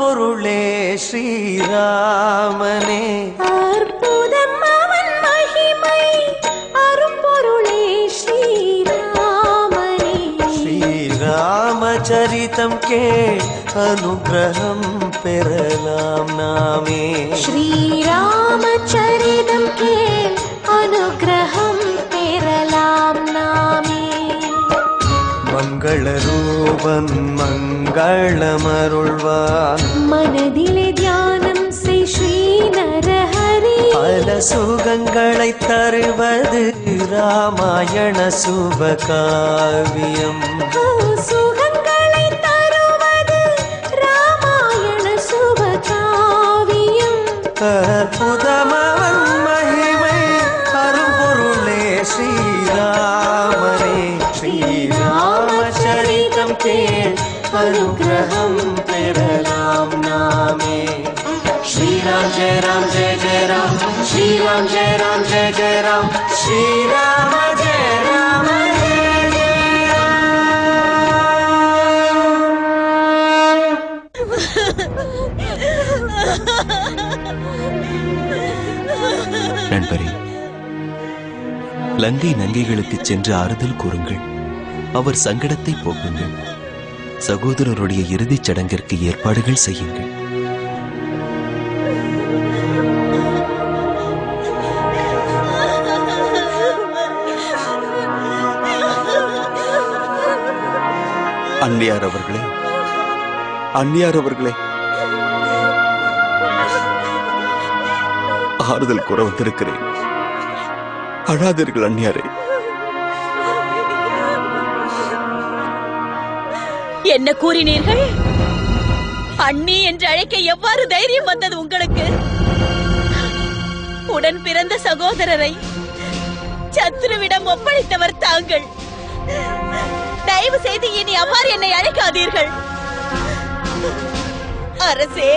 பொருளே ஸ்ரீராமனே அற்புதம் அவன் மகிமை அரும்பொருளே ஸ்ரீராமனே ஸ்ரீராமச்சரிதம் கே அனுகிரகம் பெறலாம் நாமே ஸ்ரீராமச்சரிதம் கேள் அனுகிரகம் பெறலாம் நாமே மங்கள ரூபன் மங்களமருள்வான் மனதிலே தியானம் செய் ஸ்ரீ நரஹரி பல சுகங்களை தருவது ராமாயண சுபகாவியம் ஓ, சுகங்களை தருவது ராமாயண சுபகாவியம் அற்புதமவன் மகிமை அரும்பொருளே ஸ்ரீராமனே ஸ்ரீராமச்சரிதம் கேள் அனுகிரகம் பெறலாம் நாமே ஸ்ரீராம் ஜெய ராம் ஜெய ஜெய ராம் ஸ்ரீராம் ஜெய ராம் ஜெய ஜெய ராம் ஸ்ரீராம ஜெய ராம ஜெய ஜெய ராம் நண்பரே லங்கை நங்கைகளுக்கு சென்று ஆறுதல் கூறுங்கள் அவர் சங்கடத்தை போக்குங்கள் சகோதரருடைய இறுதிச் சடங்கிற்கு ஏற்பாடுகள் செய்யுங்கள் அன்னியார் அவர்களே அன்னியார் அவர்களே ஆறுதல் கூற வந்திருக்கிறேன் அழாதீர்கள் அந்நியாரே என்ன கூறினீர்கள் அண்ணி என்று அழைக்க எவ்வாறு தைரியம் வந்தது உங்களுக்கு உடன் பிறந்த சகோதரரை சத்ருவிடம் ஒப்படைத்தவர் தாங்கள் தயவு செய்து இனி அவ்வாறு என்னை அழைக்காதீர்கள் அரசே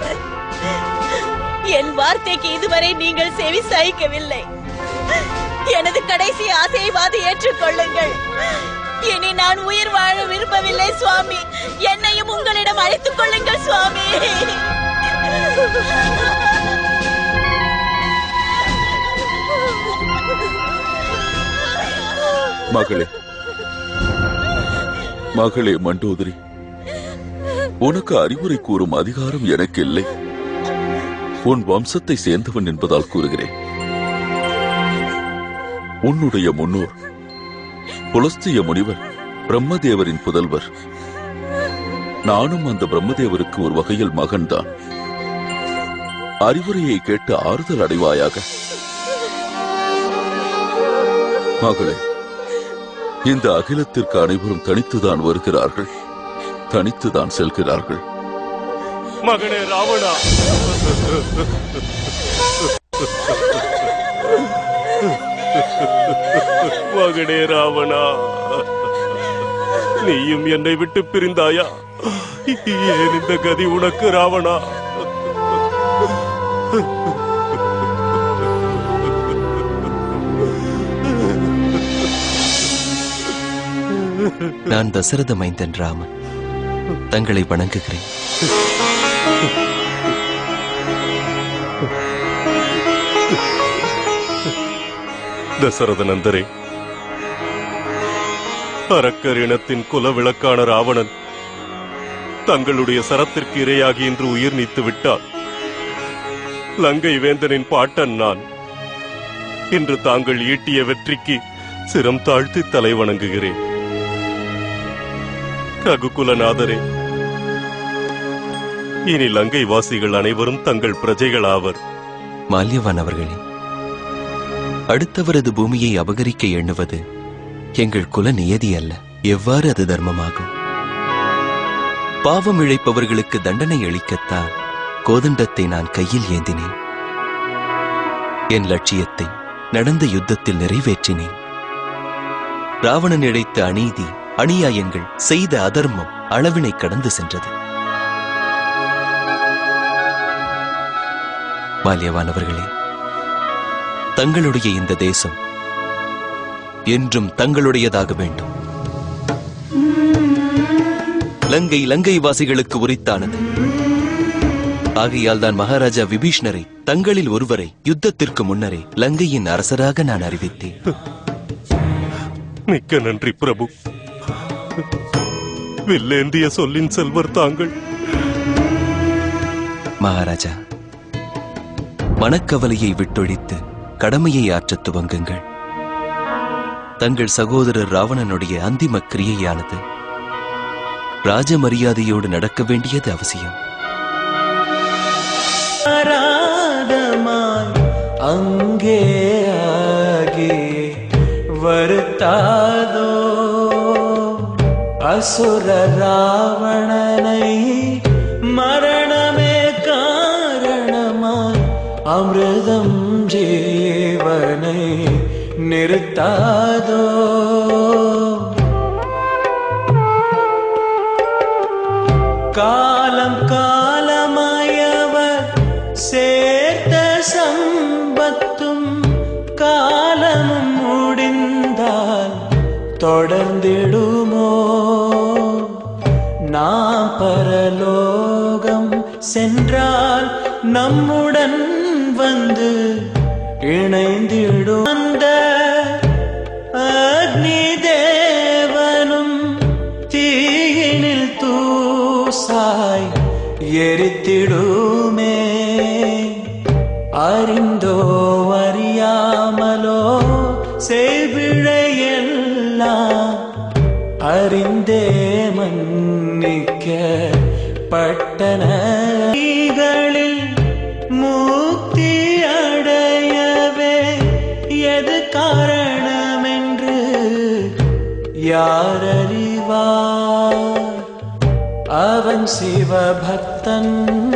என் வார்த்தைக்கு இதுவரை நீங்கள் செவி சாய்க்கவில்லை எனது கடைசி ஆசைவாது ஏற்றுக்கொள்ளுங்கள் இனி நான் உயிர் வாழ விரும்பவில்லை சுவாமி என்னையும் உங்களிடம் அழைத்துக் கொள்ளுங்கள் சுவாமி மகளே மகளே மண்டோதரி உனக்கு அறிவுரை கூறும் அதிகாரம் எனக்கு இல்லை உன் வம்சத்தை சேர்ந்தவன் என்பதால் கூறுகிறேன் உன்னுடைய முன்னோர் புலஸ்திய முனிவர் பிரம்மதேவரின் புதல்வர் நானும் அந்த பிரம்மதேவருக்கு ஒரு வகையில் மகன்தான் அறிவுரையை கேட்டு ஆறுதல் அடைவாயாக மகளே இந்த அகிலத்திற்கு அனைவரும் தனித்துதான் வருகிறார்கள் தனித்துதான் செல்கிறார்கள் மகனே ராவணா மகனே ராவணா நீயும் என்னை விட்டு பிரிந்தாயா ஏன் இந்த கதி உனக்கு ராவணா நான் தசரத மைந்தன் ராமன் தங்களை வணங்குகிறேன் தசரத நந்தரே அரக்கர் இனத்தின் குலவிளக்கான ராவணன் தங்களுடைய சரத்திற்கு இரையாகி இன்று உயிர் நீத்து விட்டார் லங்கை வேந்தனின் பாட்டன் நான் இன்று தாங்கள் ஈட்டிய வெற்றிக்கு சிரம் தாழ்த்தி தலை வணங்குகிறேன் ரகுகுலநாதரே இனி லங்கை வாசிகள் அனைவரும் தங்கள் பிரஜைகளாவர் மால்யவான் அவர்களே அடுத்தவரது பூமியை அபகரிக்க எண்ணுவது எங்கள் குல நியதி அல்ல எவ்வாறு அது தர்மமாகும் பாவம் இழைப்பவர்களுக்கு தண்டனை அளிக்கத்தான் கோதண்டத்தை நான் கையில் ஏந்தினேன் என் லட்சியத்தை நடந்த யுத்தத்தில் நிறைவேற்றினேன் ராவணன் இழைத்த அநீதி அநியாயங்கள் செய்த அதர்மம் அளவினை கடந்து சென்றது மால்யவானவர்களே தங்களுடைய இந்த தேசம் என்றும் தங்களுடையதாக வேண்டும் லங்கை லங்கை வாசிகளுக்கு உரித்தானது ஆகையால் தான் மகாராஜா விபீஷ்ணரை தங்களில் ஒருவரை யுத்தத்திற்கு முன்னரே லங்கையின் அரசராக நான் அறிவித்தேன் மிக்க நன்றி பிரபு வில்லேந்திய சொல்லின் செல்வர் தாங்கள் மகாராஜா மனக்கவலையை விட்டொழித்து கடமையை ஆற்றத் துவங்குங்கள் தங்கள் சகோதரர் ராவணனுடைய அந்திம கிரியையானது ராஜ மரியாதையோடு நடக்க வேண்டியது அவசியம் ஆராதமாய் அங்கே ஆகி வருத்தாதோ அசுர ராவணனை மரணமே காரணமாய் அமிர்தம் ஜீவனை நிறுத்தாதோ காலம் காலமாயவர் சேர்த்த சம்பத்தும் காலமும் முடிந்தால் தொடர்ந்திடுமோ நாம் பரலோகம் சென்றால் நம்முடன் வந்து இணைந்திடும் அந்த அக்னி தேவனும் தீயினில் தூசாய் எரித்திடுமே அறிந்தோ அறியாமலோ செய்விழையெல்லாம் அறிந்தே மன்னிக்க பட்டன களில் முக்தி அடையவே எது காரணமென்று யார் அறிவார் அவன் சிவபக்தன்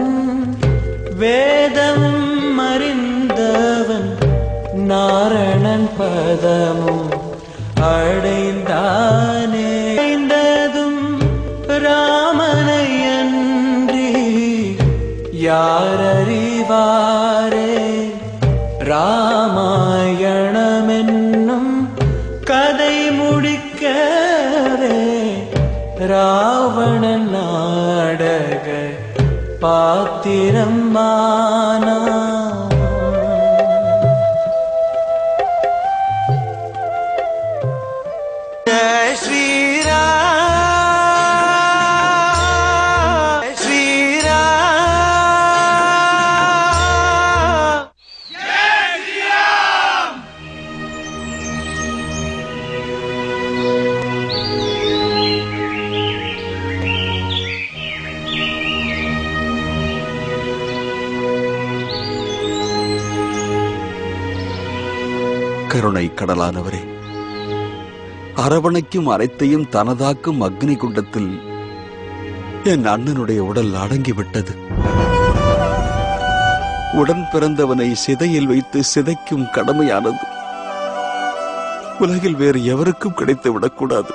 வேதம் அறிந்தவன் நாரணன் பதமும் அடைந்தானே அடைந்ததும் ராமனை அன்றி யார் அறிவாரே ராமாயணமென்னும் கதை முடிக்கவே ராவணன் நாடக பாத்திரம் மானா ஜெய் ஸ்ரீராம் ஸ்ரீராம் கருணை கடலானவரே அரவணைக்கும் அனைத்தையும் தனதாக்கும் அக்னி குண்டத்தில் என் அண்ணனுடைய உடல் அடங்கிவிட்டது உடன் பிறந்தவனை சிதையில் வைத்து சிதைக்கும் கடமையானது உலகில் வேறு எவருக்கும் கிடைத்து விடக்கூடாது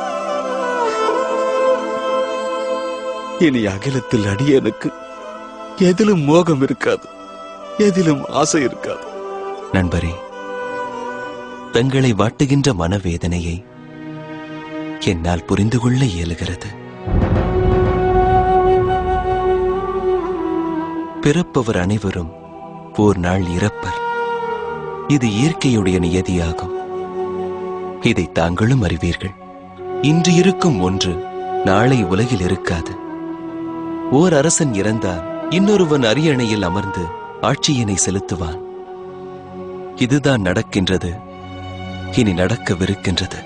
இனி அகிலத்தில் அடியனுக்கு எதிலும் மோகம் இருக்காது எதிலும் ஆசை இருக்காது நண்பரே தங்களை வாட்டுகின்ற மனவேதனையை என்னால் புரிந்து கொள்ள இயலுகிறது பிறப்பவர் அனைவரும் ஓர் நாள் இறப்பர் இது இயற்கையுடைய நியதியாகும் இதை தாங்களும் அறிவீர்கள் இன்று இருக்கும் ஒன்று நாளை உலகில் இருக்காது ஓர் அரசன் இறந்தால் இன்னொருவன் அரியணையில் அமர்ந்து ஆட்சியினை செலுத்துவான் இதுதான் நடக்கின்றது இனி நடக்கவிருக்கின்றது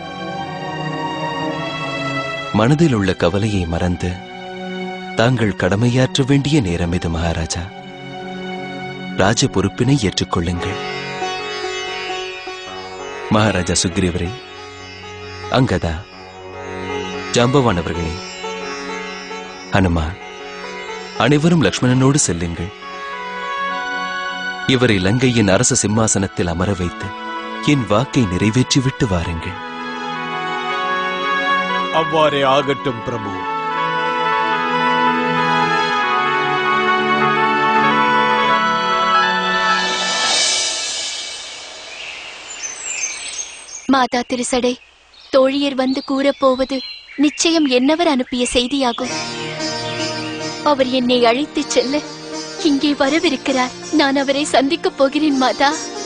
மனதில் உள்ள கவலையை மறந்து தாங்கள் கடமையாற்ற வேண்டிய நேரம் இது மகாராஜா ராஜ பொறுப்பினை ஏற்றுக்கொள்ளுங்கள் மகாராஜா சுக்ரீவரே அங்கதா ஜாம்பவான் அவர்களே ஹனுமான் அனைவரும் லக்ஷ்மணனோடு செல்லுங்கள் இவரை லங்கையின் அரச சிம்மாசனத்தில் அமர வைத்து என் வாக்கை நிறைவேற்றிவிட்டு வாருங்கள் அவ்வாறே ஆகட்டும் பிரபு மாதா திருசடை தோழியர் வந்து கூறப்போவது நிச்சயம் என்னவர் அனுப்பிய செய்தியாகும் அவர் என்னை அழைத்துச் செல்ல இங்கே வரவிருக்கிறார் நான் அவரை சந்திக்கப் போகிறேன் மாதா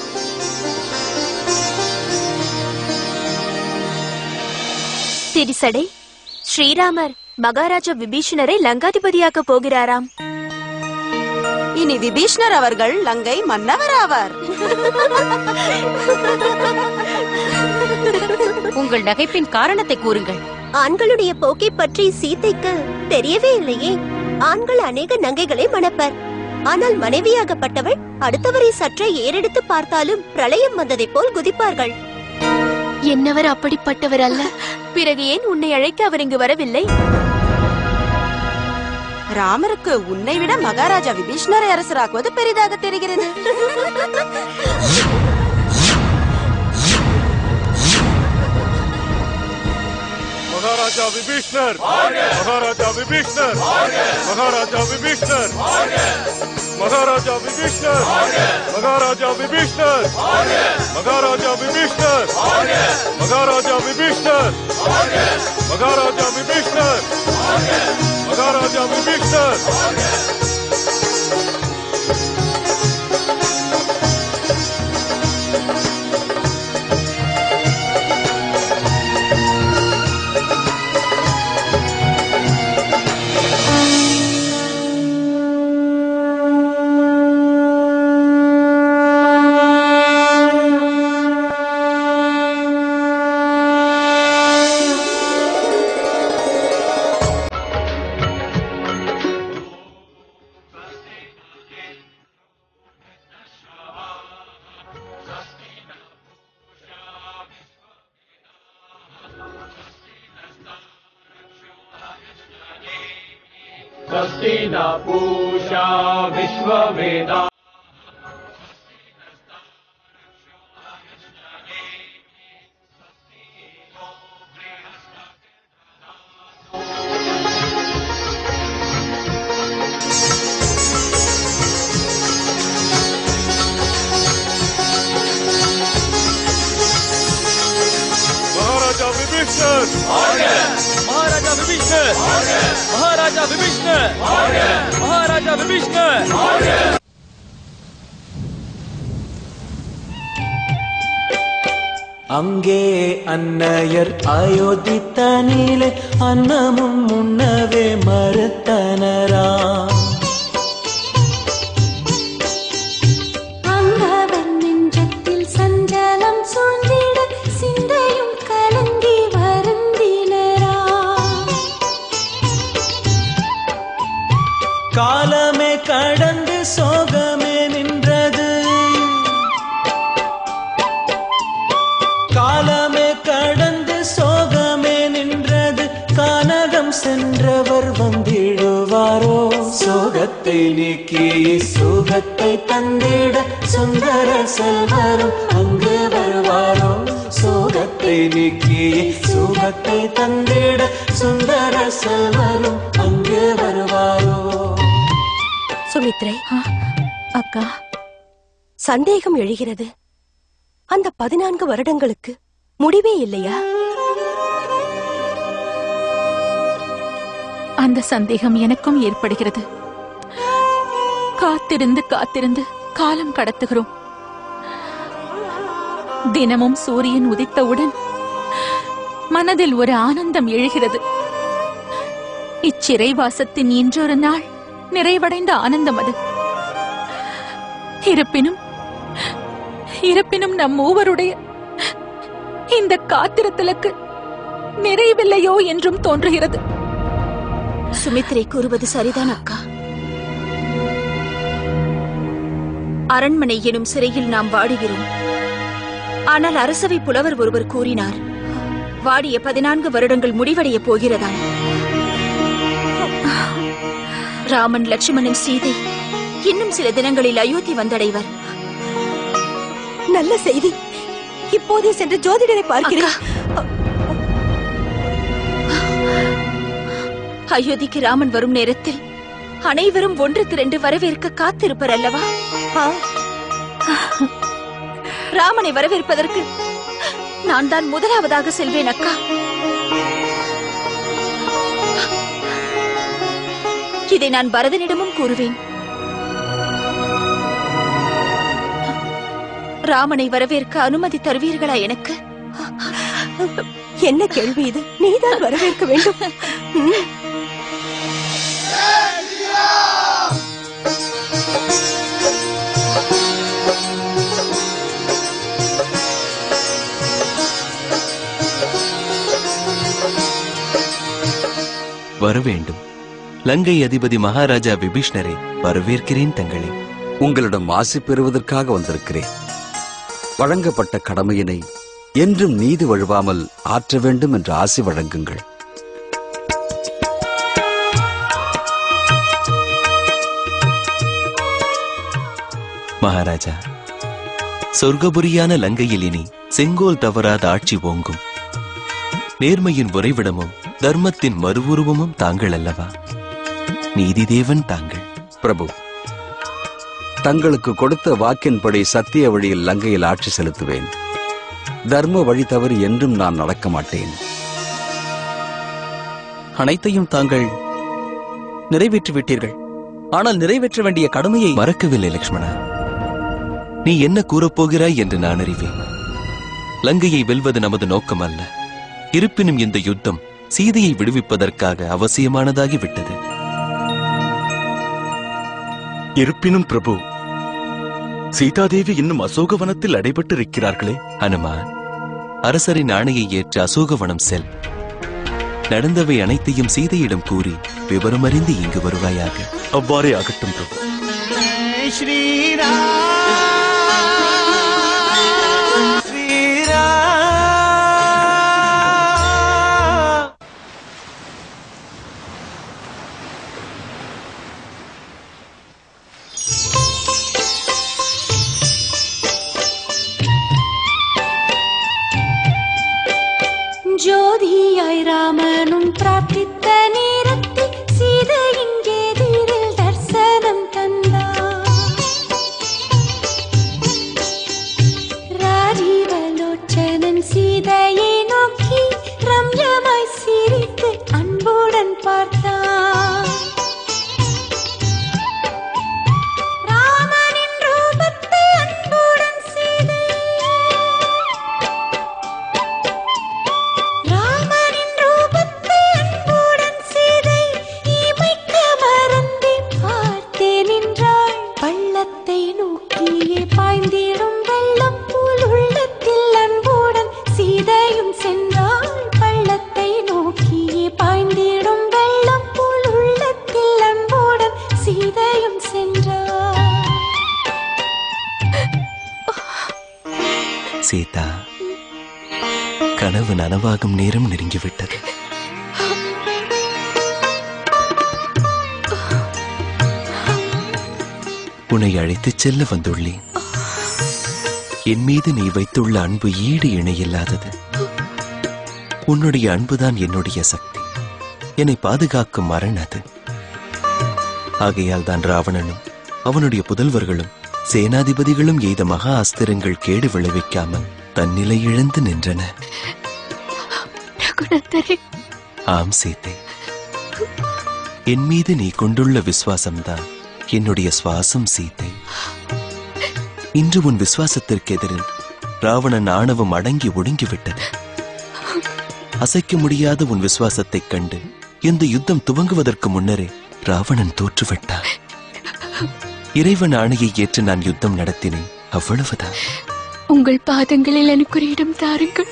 திரிசடை ஸ்ரீராமர் மகாராஜா விபீஷணரை லங்காதிபதியாக்க போகிறாராம் இனி விபீஷ்ணர் அவர்கள் லங்கை மன்னவர் ஆவார் உங்கள் நகைப்பின் காரணத்தை கூறுங்கள் ஆண்களுடைய போக்கை பற்றி சீதைக்கு தெரியவே இல்லையே ஆண்கள் அநேக நங்கைகளை மணப்பர் ஆனால் மனைவியாகப்பட்டவள் அடுத்தவரை சற்றே ஏறெடுத்து பார்த்தாலும் பிரளயம் வந்ததைப் போல் குதிப்பார்கள் என்னவர் அப்படிப்பட்டவர் அல்ல பிறகு ஏன் உன்னை அழைக்க அவர் இங்கு வரவில்லை ராமருக்கு உன்னை விட மகாராஜா விபீஷ்ணரை அரசராக்குவது பெரிதாக தெரிகிறது மகாராஜா விபீஷ்ணர் மகாராஜா விபீஷ்ணர் மகாராஜா விபீஷ்ணர் மகாராஜா விபீஷ்ணர் மகாராஜா விபீஷ்ணர் மகாராஜா விபீஷ்ணர் மகாராஜா விபீஷ்ணர் மகாராஜா விபீஷ்ணர் மகாராஜா விபீஷ்ணர் स्वस्ति न पूषा विश्ववेदा மகாராஜா விபீஷ்ணர் மகாராஜா விபீஷ்ணர் மகாராஜா விபீஷ்ணர் மகாராஜா விபீஷ்ணர் அங்கே அன்னையர் அயோத்தித்தனிலே அன்னமும் உண்ணவே மறுத்தனரா அங்கவன் நெஞ்சத்தில் சஞ்சலம் சூழ்ந்திட சிந்தையும் கலங்கி வருந்தினரா காலமே கடந்து சோகமே நின்றது காலமே கடந்து சோகமே நின்றது கானகம் சென்றவர் வந்திடுவாரோ சோகத்தை நீக்கி சுகத்தை தந்திட சுந்தர செல்வரும் அங்கு வருவாரோ சோகத்தை நீக்கி சுகத்தை தந்திட சுந்தர செல்வரும் அங்கு வருவாரோ சுமித்ரை அக்கா சந்தேகம் எழுகிறது அந்த பதினான்கு வருடங்களுக்கு முடிவே இல்லையா அந்த சந்தேகம் எனக்கும் ஏற்படுகிறது காத்திருந்து காத்திருந்து காலம் கடத்துகிறோம் தினமும் சூரியன் உதித்தவுடன் மனதில் ஒரு ஆனந்தம் எழுகிறது இச்சிறைவாசத்தின் இன்றொரு நாள் நிறைவடைந்த ஆனந்தம் அது இருப்பினும் இருப்பினும் நம் மூவருடைய இந்த காத்திரத்தலுக்கு நிறைவில்லையோ என்றும் தோன்றுகிறது சுமித்ரை கூறுவது சரிதான் அக்கா அரண்மனை எனும் சிறையில் நாம் வாடுகிறோம் ஆனால் அரசவை புலவர் ஒருவர் கூறினார் வாடிய பதினான்கு வருடங்கள் முடிவடைய போகிறதாம் ராமன் லட்சுமணன் சீதை இன்னும் சில தினங்களில் அயோத்தி வந்தடைவர் நல்ல செய்தி இப்போதே சென்று ஜோதிடரை பார்க்கிறேன் அயோத்திக்கு ராமன் வரும் நேரத்தில் அனைவரும் ஒன்று திரண்டு வரவேற்க காத்திருப்பர் அல்லவா ராமனை வரவேற்பதற்கு நான் தான் முதலாவதாக செல்வேன் அக்கா இதை நான் பரதனிடமும் கூறுவேன் ராமனை வரவேற்க அனுமதி தருவீர்களா எனக்கு என்ன கேள்வி இது நீதான் வரவேற்க வேண்டும் ம். வரவேண்டும் லங்கை அதிபதி மகாராஜா விபீஷ்ணரை வரவேற்கிறேன் தங்களே உங்களிடம் ஆசி பெறுவதற்காக வந்திருக்கிறேன் வழங்கப்பட்ட கடமையினை என்றும் நீதி வழுவாமல் ஆற்ற வேண்டும் என்று ஆசி வழங்குங்கள் மகாராஜா சொர்க்கபுரியான லங்கையில் இனி செங்கோல் தவறாத ஆட்சி ஓங்கும் நேர்மையின் உறைவிடமும் தர்மத்தின் மறுவுருவமும் தாங்கள் அல்லவா நீதிதேவன் தாங்கள் பிரபு தங்களுக்கு கொடுத்த வாக்கின்படி சத்திய வழியில் லங்கையில் ஆட்சி செலுத்துவேன் தர்ம வழி தவறி என்றும் நான் நடக்க மாட்டேன் அனைத்தையும் தாங்கள் நிறைவேற்றி விட்டீர்கள் ஆனால் நிறைவேற்ற வேண்டிய கடமையை மறக்கவில்லை லக்ஷ்மணா நீ என்ன கூறப்போகிறாய் என்று நான் அறிவேன் லங்கையை வெல்வது நமது நோக்கம் அல்ல இருப்பினும் இந்த யுத்தம் சீதையை விடுவிப்பதற்காக அவசியமானதாகி விட்டது இருப்பினும் பிரபு சீதாதேவி இன்னும் அசோகவனத்தில் அடைபட்டிருக்கிறார்களே அனுமான் அரசரின் ஆணையை ஏற்று அசோகவனம் செல் நடந்தவை அனைத்தையும் சீதையிடம் கூறி விவரமறிந்து இங்கு வருவாயாக அவ்வாறே ஆகட்டும் பிரபு ஜோதியாய் ராமனும் பிரார்த்தித்த நேரத்தில் சீதை இங்கே எதிரில் தரிசனம் தந்தார் ராஜீவலோச்சனன் சீதையை நோக்கி ரம்யமாய் சிரித்து அன்புடன் பார்த்தான் ராமனின் ரூபத்தை அன்புடன் சீதை ராமனின் ரூபத்தை அன்புடன் சீதை இமைக்க மறந்தே பார்த்தே நின்றாள் பள்ளத்தை நோக்கியே பாய்ந்திடும் வெள்ளம் போல் உள்ளத்தில் அன்புடன் சீதையும் சென்றாள் பள்ளத்தை நோக்கியே பாய்ந்திடும் வெள்ளம் போல் உள்ளத்தில் அன்புடன் சீதையும் சென்றாள் சீதா கனவு நனவாகும் நேரம் நெருங்கிவிட்டது உன்னை அழைத்துச் செல்ல வந்துள்ளேன் என் மீது நீ வைத்துள்ள அன்பு ஈடு இணையில்லாதது உன்னுடைய அன்புதான் என்னுடைய சக்தி என்னை பாதுகாக்கும் மரண் அது ஆகையால் தான் ராவணனும் அவனுடைய புதல்வர்களும் சேனாதிபதிகளும் எய்த மகா அஸ்திரங்கள் கேடு விளைவிக்காமல் தன்னிலை இழந்து நின்றன ரகுநந்தரே ஆம் சீதை என் மீது நீ கொண்டுள்ள விசுவாசம்தான் என்னுடைய சுவாசம் சீதை இன்று உன் விசுவாசத்திற்கு எதிரில் ராவணன் ஆணவம் அடங்கி ஒடுங்கிவிட்டது அசைக்க முடியாத உன் விசுவாசத்தைக் கண்டு இந்த யுத்தம் துவங்குவதற்கு முன்னரே ராவணன் தோற்றுவிட்டான் இறைவன் ஆணையை ஏற்று நான் யுத்தம் நடத்தினேன் அவ்வளவுதான் உங்கள் பாதங்களில் எனக்கு ஒரு இடம் தாருங்கள்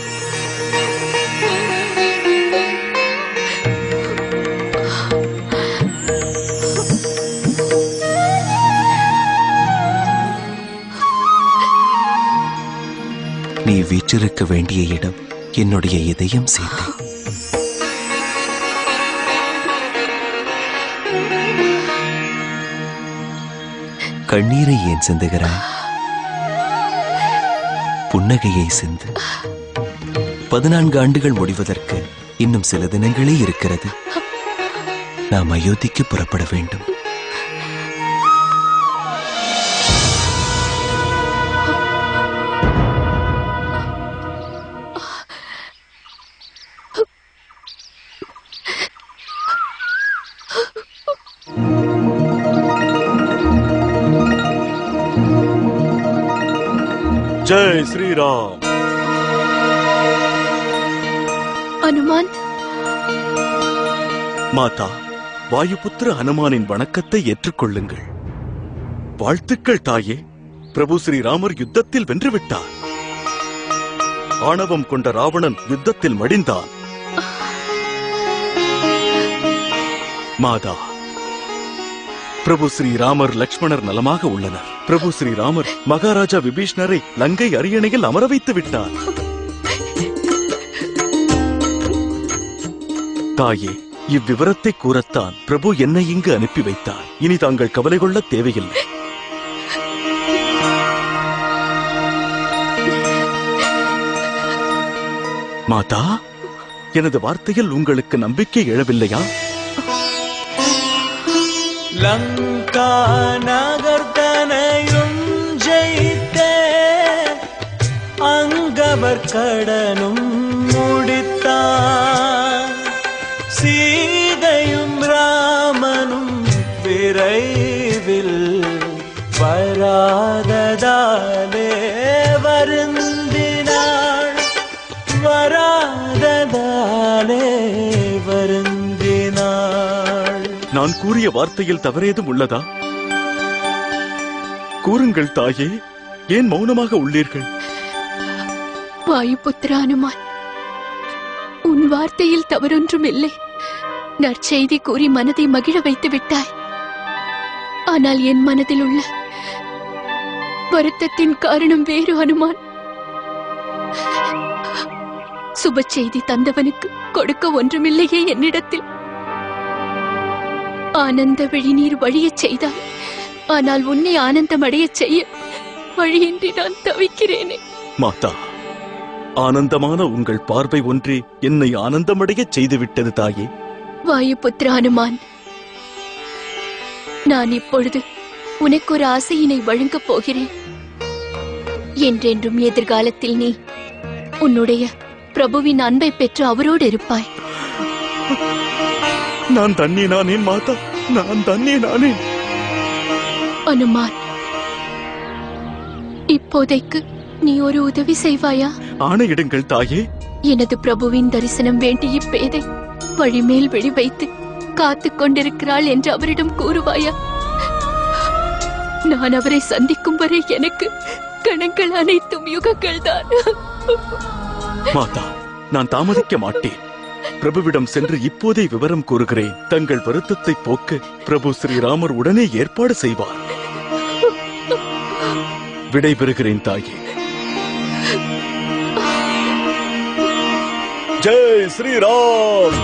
நீ வீற்றிருக்க வேண்டிய இடம் என்னுடைய இதயம் சீதை கண்ணீரை ஏன் சிந்துகிறாய் புன்னகையை சிந்து பதினான்கு ஆண்டுகள் முடிவதற்கு இன்னும் சில தினங்களே இருக்கிறது நாம் அயோத்திக்கு புறப்பட வேண்டும் ஜெய் ஸ்ரீராம் அனுமான் மாதா வாயுபுத்திர ஹனுமானின் வணக்கத்தை ஏற்றுக்கொள்ளுங்கள் வாழ்த்துக்கள் தாயே பிரபு ஸ்ரீராமர் யுத்தத்தில் வென்றுவிட்டார் ஆணவம் கொண்ட ராவணன் யுத்தத்தில் மடிந்தான் மாதா பிரபு ஸ்ரீராமர் லக்ஷ்மணர் நலமாக உள்ளனர் பிரபு ஸ்ரீராமர் மகாராஜா விபீஷ்ணரை லங்கை அரியணையில் அமர வைத்து விட்டார் தாயே இவ்விவரத்தை கூறத்தான் பிரபு என்னை இங்கு அனுப்பி வைத்தார் இனி தாங்கள் கவலை கொள்ள தேவையில்லை மாதா எனது வார்த்தையில் உங்களுக்கு நம்பிக்கை எழவில்லையா லங்கா நகர்தனையும் ஜெயித்தே அங்கவர் கடனும் முடித்தான் சீதையும் ராமனும் விரைவில் வராததாலே வருந்தினாள் வராததாலே வருந்தினாள் நான் கூறிய வார்த்தையில் தவறேதும் உள்ளதா கூறுங்கள் தாயே ஏன் மௌனமாக உள்ளீர்கள் வாயுபுத்திர அனுமான் உன் வார்த்தையில் தவறொன்றும் இல்லை நற்செய்தி கூறி மனதை மகிழ வைத்து விட்டாய் ஆனால் என் மனதில் உள்ள வருத்தத்தின் காரணம் வேறு அனுமான் சுப செய்தி தந்தவனுக்கு கொடுக்க ஒன்றுமில்லையே என்னிடத்தில் ஆனந்த விழிநீர் வழியச் செய்தாய் ஆனால் உன்னை ஆனந்தமடையச் செய்ய வழியின்றி நான் தவிக்கிறேனே மாதா ஆனந்தமான உங்கள் பார்வை ஒன்றே என்னை ஆனந்தமடையச் செய்துவிட்டது தாயே வாயுபுத்திர அனுமான் நான் இப்பொழுது உனக்கு ஒரு ஆசையினை வழங்கப் போகிறேன் என்றென்றும் எதிர்காலத்தில் நீ உன்னுடைய பிரபுவின் அன்பை பெற்று அவரோடு இருப்பாய் நான் தண்ணி நானேன் மாதா நான் தண்ணி நானேன் அனுமான் இப்போதைக்கு நீ ஒரு உதவி செய்வாயா ஆணையிடுங்கள் தாயே எனது பிரபுவின் தரிசனம் வேண்டி இப்பேதை வழிமேல் விழி வைத்து காத்துக் கொண்டிருக்கிறாள் என்று அவரிடம் கூறுவாயா நான் அவரை சந்திக்கும் வரை எனக்கு கணங்கள் அனைத்தும் யுகங்கள் தான் மாதா நான் தாமதிக்க மாட்டேன் பிரபுவிடம் சென்று இப்போதே விவரம் கூறுகிறேன் தங்கள் வருத்தத்தை போக்க பிரபு ஸ்ரீராமர் உடனே ஏற்பாடு செய்வார் விடைபெறுகிறேன் தாயே ஜெய் ஸ்ரீராம்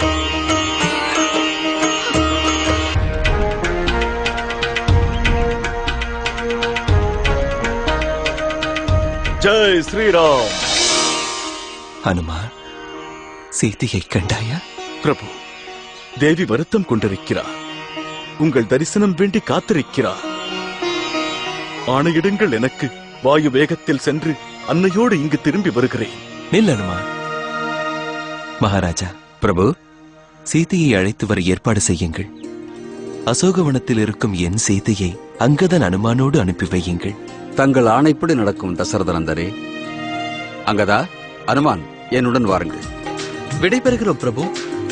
ஜெய் ஸ்ரீராம் ஹனுமான் சீதையை கண்டாயா பிரபு தேவி வருத்தம் கொண்டிருக்கிறார் உங்கள் தரிசனம் வேண்டி காத்திருக்கிறார் ஆணையிடுங்கள் எனக்கு வாயு வேகத்தில் சென்று அன்னையோடு இங்கு திரும்பி வருகிறேன் நில் ஹனுமான் மகாராஜா பிரபு சீதையை அழைத்து வர ஏற்பாடு செய்யுங்கள் அசோகவனத்தில் இருக்கும் என் சீதையை அங்கதன் அனுமானோடு அனுப்பி வையுங்கள் தங்கள் ஆணைப்படி நடக்கும் தசரதனந்தரே அங்கதா அனுமான் என்னுடன் வாருங்கள் விடைபெறுகிறோம் பிரபு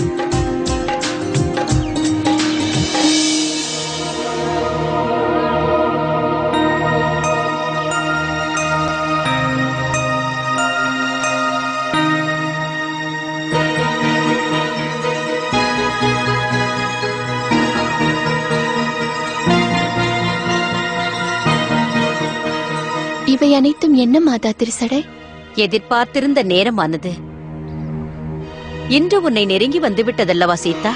இவை அனைத்தும் என்ன மாதா திருசடை எதிர்பார்த்திருந்த நேரமானது இன்று உன்னை நெருங்கி வந்துவிட்டதல்லவா சீதா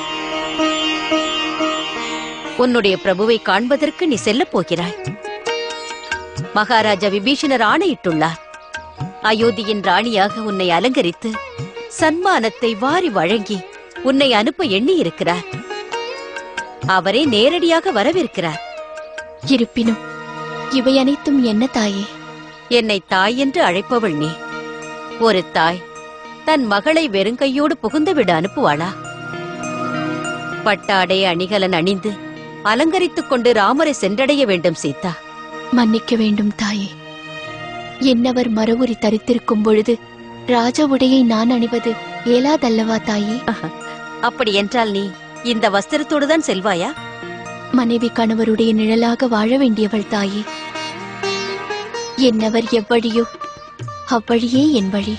உன்னுடைய பிரபுவை காண்பதற்கு நீ செல்லப் போகிறாய் மகாராஜா விபீஷணர் ஆணையிட்டுள்ளார் அயோத்தியின் ராணியாக உன்னை அலங்கரித்து சன்மானத்தை வாரி வழங்கி உன்னை அனுப்ப எண்ணி இருக்கிறார் அவரே நேரடியாக வரவிருக்கிறார் இருப்பினும் இவை அனைத்தும் என்ன தாயே என்னை தாய் என்று அழைப்பவள் நீ ஒரு தாய் தன் மகளை வெறுங்கையோடு புகுந்துவிட அனுப்புவாளா பட்டாடை அணிகலன் அணிந்து அலங்கரித்துக் கொண்டு ராமரை சென்றடைய வேண்டும் சீதா மன்னிக்க வேண்டும் தாயே என்னவர் மரவுரி தரித்திருக்கும் பொழுது ராஜ உடையை நான் அணிவது ஏலாதல்லவா தாயே அப்படி என்றால் நீ இந்த வஸ்திரத்தோடு தான் செல்வாயா மனைவி கணவருடைய நிழலாக வாழ வேண்டியவள் தாயே என்னவர் எவ்வழியோ அவ்வழியே என் வழி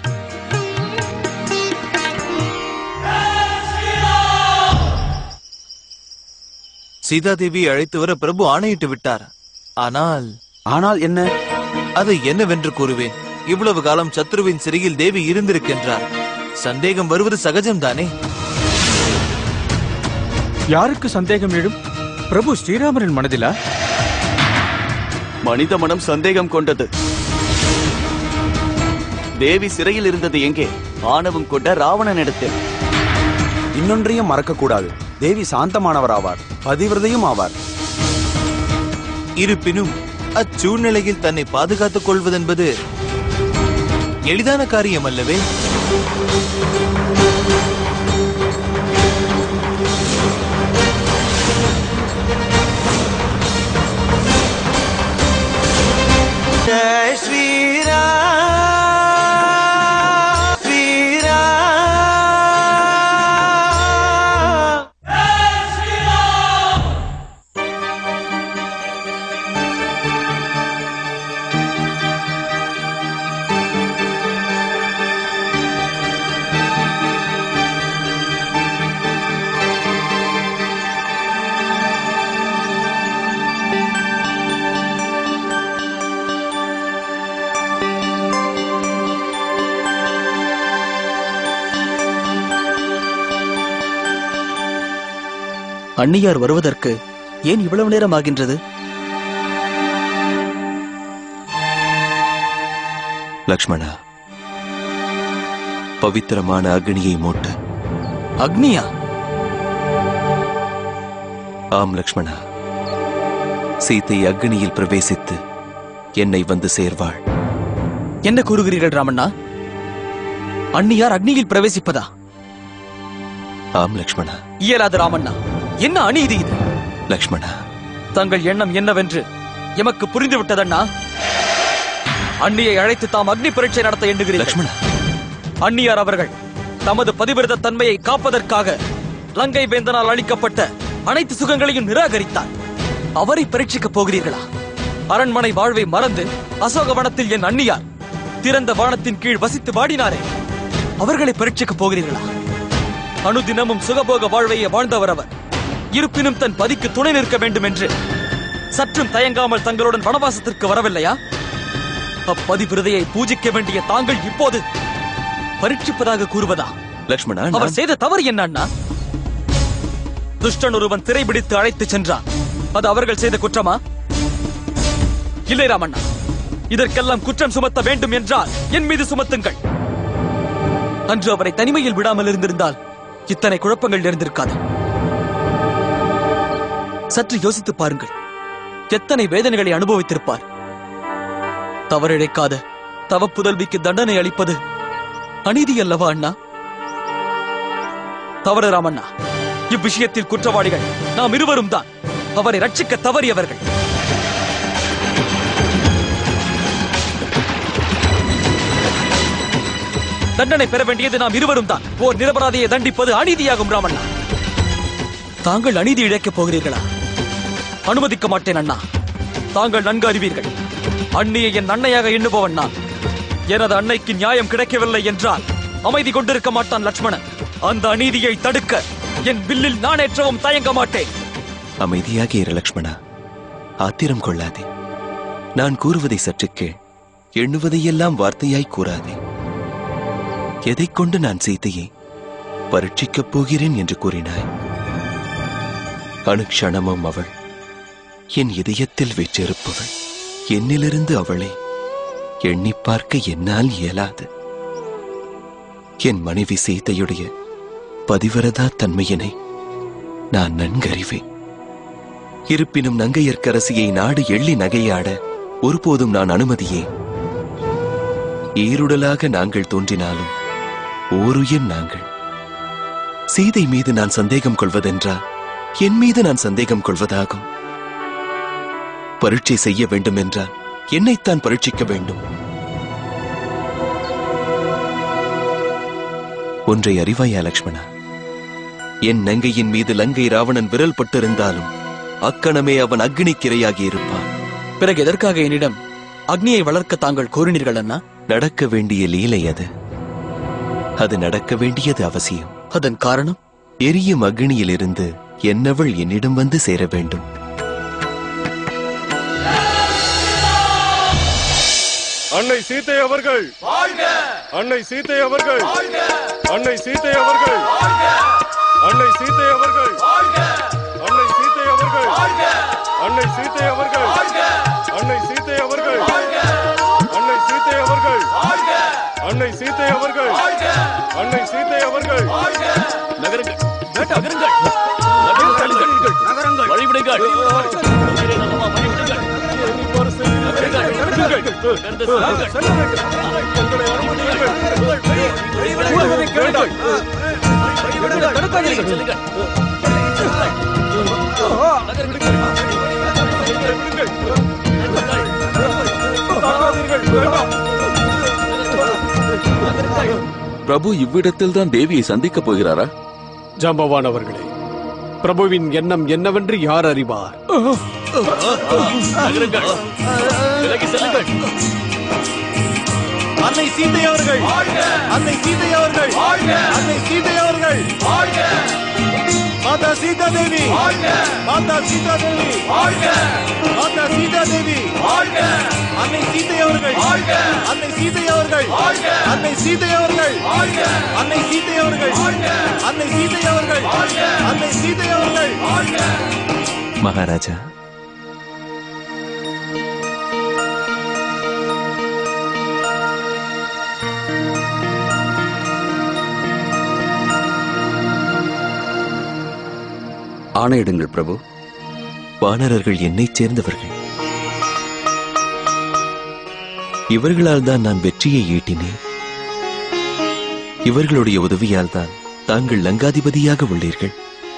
சீதாதேவியை அழைத்து வர பிரபு ஆணையிட்டு விட்டார் ஆனால் ஆனால் என்ன அதை என்னவென்று கூறுவேன் இவ்வளவு காலம் சத்ருவின் சிறையில் தேவி இருந்திருக்கின்றார் சந்தேகம் வருவது சகஜம்தானே யாருக்கு சந்தேகம் எழும் பிரபு ஸ்ரீராமரின் மனதிலா மனித மனம் சந்தேகம் கொண்டது தேவி சிறையில் இருந்தது எங்கே ஆணவம் கொண்ட ராவணனிடத்தில் இன்னொன்றையும் மறக்க கூடாது தேவி சாந்தமானவர் ஆவார் பதிவிரதையும் ஆவார் இருப்பினும் அச்சூழ்நிலையில் தன்னை பாதுகாத்துக் கொள்வதென்பது எளிதான காரியம் அல்லவே ஜெய் ஸ்ரீராம் ஸ்ரீராம் அந்நியார் வருவதற்கு ஏன் இவ்வளவு நேரம் ஆகின்றது லக்ஷ்மணா பவித்திரமான அக்னியை மூட்ட அக்னியா ஆம் லக்ஷ்மணா சீத்தை அக்னியில் பிரவேசித்து என்னை வந்து சேர்வாள் என்ன கூறுகிறீர்கள் ராமண்ணா அந்நியார் அக்னியில் பிரவேசிப்பதா ஆம் லக்ஷ்மணா இயலாது ராமண்ணா என்ன அநீதி இது லக்ஷ்மணா தங்கள் எண்ணம் என்னவென்று எமக்கு புரிந்து விட்டதண்ணா அண்ணியை அழைத்து தாம் அக்னி பரீட்சை நடத்த எண்ணுகிறீர்கள் லக்ஷ்மணா அந்நியார் அவர்கள் தமது பதிவிரத தன்மையை காப்பதற்காக லங்கை வேந்தனால் அளிக்கப்பட்ட அனைத்து சுகங்களையும் நிராகரித்தார் அவரை பரீட்சிக்கப் போகிறீர்களா அரண்மனை வாழ்வை மறந்து அசோகவனத்தில் என் அந்நியார் திறந்த வானத்தின் கீழ் வசித்து வாடினாரே அவர்களை பரீட்சிக்கப் போகிறீர்களா அனுதினமும் சுகபோக வாழ்வையே வாழ்ந்தவர் அவர் இருப்பினும் தன் பதிக்கு துணை நிற்க வேண்டும் என்று சற்றும் தயங்காமல் தங்களுடன் வனவாசத்திற்கு வரவில்லையா அப்பதிவிரதையை பூஜிக்க வேண்டிய தாங்கள் இப்போது பரீட்சிப்பதாக கூறுவதா லக்ஷ்மணா அவர் நான்- செய்த தவறு என்ன அண்ணா துஷ்டன் ஒருவன் சிறைபிடித்து அழைத்து சென்றான் அது அவர்கள் செய்த குற்றமா இல்லை ராமண்ணா இதற்கெல்லாம் குற்றம் சுமத்த வேண்டும் என்றால் என் மீது சுமத்துங்கள் அன்று அவரை தனிமையில் விடாமல் இருந்திருந்தால் இத்தனை குழப்பங்கள் நேர்ந்திருக்காது சற்று யோசித்து பாருங்கள் எத்தனை வேதனைகளை அனுபவித்திருப்பார் தவறிழைக்காத தவ புதல்விக்கு தண்டனை அளிப்பது அநீதி அல்லவா அண்ணா தவறு ராமண்ணா இவ்விஷயத்தில் குற்றவாளிகள் நாம் இருவரும் தான் அவரை ரட்சிக்க தவறியவர்கள் தண்டனை பெற வேண்டியது நாம் இருவரும் தான் ஓர் நிரபராதியை தண்டிப்பது அநீதியாகும் ராமண்ணா தாங்கள் அநீதி இழைக்கப் போகிறீர்களா அனுமதிக்க மாட்டேன் அண்ணா தாங்கள் நன்கு அறிவீர்கள் அண்ணியை என் அன்னையாக எண்ணுபவன் நான் எனது அன்னைக்கு நியாயம் கிடைக்கவில்லை என்றால் அமைதி கொண்டிருக்க மாட்டான் லட்சுமணன் அந்த அநீதியை தடுக்க என் வில்லில் நானேற்றவும் தயங்க மாட்டேன் அமைதியாக இரு லக்ஷ்மணா ஆத்திரம் கொள்ளாதே நான் கூறுவதை சற்று கேள் எண்ணுவதையெல்லாம் வார்த்தையாய் கூறாதே எதைக் கொண்டு நான் சீதையை பரீட்சிக்கப் போகிறேன் என்று கூறினாய் அனுக்ஷணமும் அவள் என் இதயத்தில் வெற்றிருப்பவள் என்னிலிருந்து அவளை எண்ணிப் பார்க்க என்னால் இயலாது என் மனைவி சீதையுடைய பதிவிரதா தன்மையினை நான் நன்கறிவேன் இருப்பினும் நங்கையர்க்கரசியை நாடு எள்ளி நகையாட ஒருபோதும் நான் அனுமதியேன் ஈருடலாக நாங்கள் தோன்றினாலும் ஓருயிர் நாங்கள் சீதை மீது நான் சந்தேகம் கொள்வதென்றால் என் மீது நான் சந்தேகம் கொள்வதாகும் பரீட்சை செய்ய வேண்டும் என்றால் என்னைத்தான் பரீட்சிக்க வேண்டும் ஒன்றை அறிவாயா லக்ஷ்மணா என் நங்கையின் மீது லங்கை ராவணன் விரல் பட்டிருந்தாலும் அக்கணமே அவன் அக்னிக்கிரையாகி இருப்பான் பிறகு எதற்காக என்னிடம் அக்னியை வளர்க்க தாங்கள் கோரினீர்கள் அண்ணா நடக்க வேண்டிய லீலை அது அது நடக்க வேண்டியது அவசியம் அதன் காரணம் எரியும் அக்னியிலிருந்து என்னவள் என்னிடம் வந்து சேர வேண்டும் அன்னை சீதை அவர்கள் அன்னை சீதை அவர்கள் அன்னை சீதை அவர்கள் அன்னை சீதை அவர்கள் அன்னை சீதை அவர்கள் அன்னை சீதை அவர்கள் அன்னை சீதை அவர்கள் அன்னை சீதை அவர்கள் அன்னை சீதை அவர்கள் அன்னை சீதை அவர்கள் நகருங்கள் நகருங்கள் நகருங்கள் நகருங்கள் வழிவிடுங்கள் பிரபு இவ்விடத்தில் தான் தேவியை சந்திக்கப் போகிறாரா ஜாம்பவான் அவர்களே பிரபுவின் எண்ணம் என்னவென்று யார் அறிவார் நகருங்கள் விலகி செல்லுங்கள் அன்னை சீதை அவர்கள் அன்னை சீதை அவர்கள் அன்னை சீதை அவர்கள் மாதா சீதா தேவி மாதா சீதா தேவி மாதா சீதா தேவி அன்னை சீதை அவர்கள் அன்னை சீதை அவர்கள் அன்னை சீதை அவர்கள் அன்னை சீதை அவர்கள் அன்னை சீதை அவர்கள் அன்னை சீதை அவர்கள் மகாராஜா ஆணையிடுங்கள் பிரபு வானரர்கள் என்னைச் சேர்ந்தவர்கள் இவர்களால் தான் நான் வெற்றியை ஈட்டினேன் இவர்களுடைய உதவியால் தான் தாங்கள் லங்காதிபதியாக உள்ளீர்கள்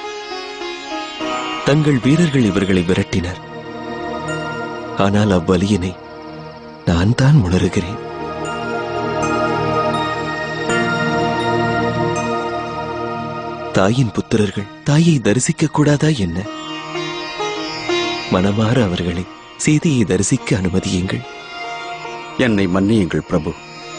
தங்கள் வீரர்கள் இவர்களை விரட்டினர் ஆனால் அவ்வலியினை நான் தான் உணர்கிறேன் தாயின் புத்திரர்கள் தாயை தரிசிக்க கூடாதா என்ன மனமாற அவர்களை சீதையை தரிசிக்க அனுமதியுங்கள் என்னை மன்னியுங்கள் பிரபு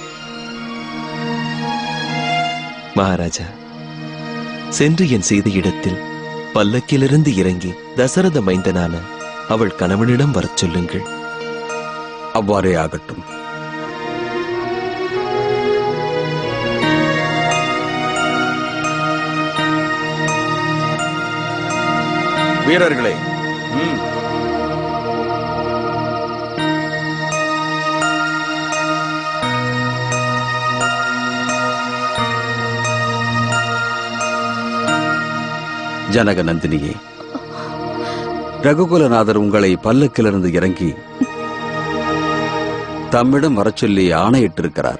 மகாராஜா சென்று என் சீதையிடத்தில் பல்லக்கிலிருந்து இறங்கி தசரத மைந்தனான அவள் கணவனிடம் வரச் சொல்லுங்கள் அவ்வாறே ஆகட்டும் வீரர்களே ம், ஜனக நந்தினியே ரகுகுலநாதர் உங்களை பல்லக்கிலிருந்து இறங்கி தம்மிடம் வரச் சொல்லி ஆணையிட்டிருக்கிறார்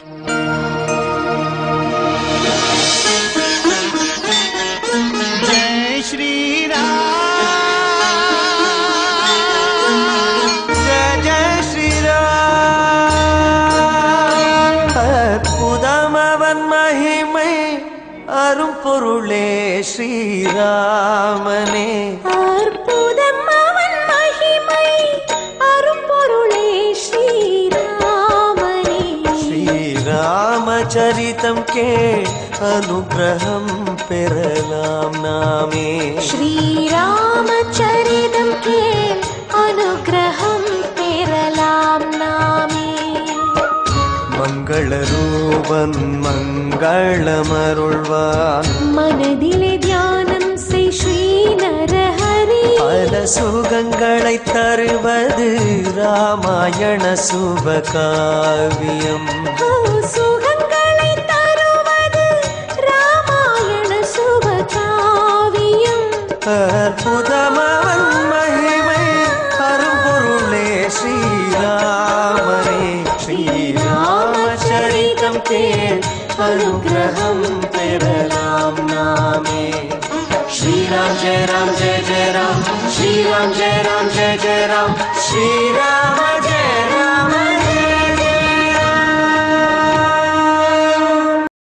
जय श्री राम जय जय श्री राम அற்புதமவன் மகிமை அரும்பொருளே ஸ்ரீராமனே அற்புதம் அவன் மகிமை அரும்பொருளே ஸ்ரீராமனே ஸ்ரீராமச்சரிதம் கே அனுகிரகம் பெறலாம் நாமே ஸ்ரீராமச்சரிதம் கேள் அனுகிரகம் பெறலாம் நாமே மங்களரூபன் மங்களமருள்வான் மனதிலே தியானம் செய் ஸ்ரீ நரஹரி பல சுகங்களை தருவது ராமாயண சுபகாவியம் ஓ, சுகங்களை தருவது ராமாயண சுபகாவியம் அற்புதமவன் மகிமை அரும்பொருளே ஸ்ரீராமனே ஸ்ரீராமச்சரிதம் கேள் அனுகிரகம் பெறலாம் நாமே ஸ்ரீராம் ஜெய ராம் ஜெய ஜெய ராம் ஸ்ரீராம் ஜெய ராம் ஜெய ஜெய ராம் ஸ்ரீராம